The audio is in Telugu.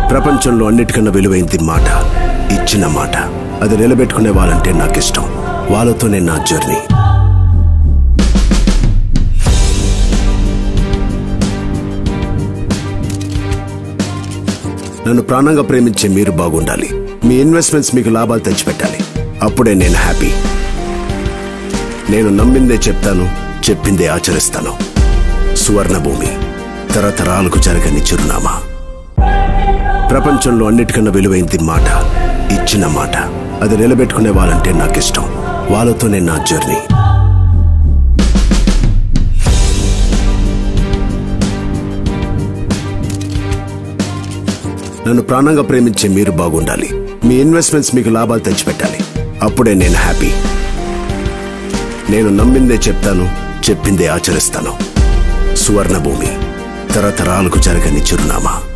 ప్రపంచంలో అన్నిటికన్నా విలువైంది మాట ఇచ్చిన మాట అది నిలబెట్టుకునే వాళ్ళంటే నాకు ఇష్టం వాళ్ళతోనే నా జర్నీ నన్ను ప్రాణంగా ప్రేమించే మీరు బాగుండాలి మీ ఇన్వెస్ట్మెంట్స్ మీకు లాభాలు తెచ్చిపెట్టాలి అప్పుడే నేను హ్యాపీ నేను నమ్మిందే చెప్తాను చెప్పిందే ఆచరిస్తాను సువర్ణ భూమి తరతరాలకు జరగని చిరునామా ప్రపంచంలో అన్నిటికన్నా విలువైంది మాట ఇచ్చిన మాట అది నిలబెట్టుకునే వాళ్ళంటే నాకు ఇష్టం వాళ్ళతోనే నా జర్నీ నన్ను ప్రాణంగా ప్రేమించే మీరు బాగుండాలి మీ ఇన్వెస్ట్మెంట్స్ మీకు లాభాలు తెచ్చిపెట్టాలి అప్పుడే నేను హ్యాపీ నేను నమ్మిందే చెప్తాను చెప్పిందే ఆచరిస్తాను సువర్ణ భూమి తరతరాలకు జరగని చిరునామా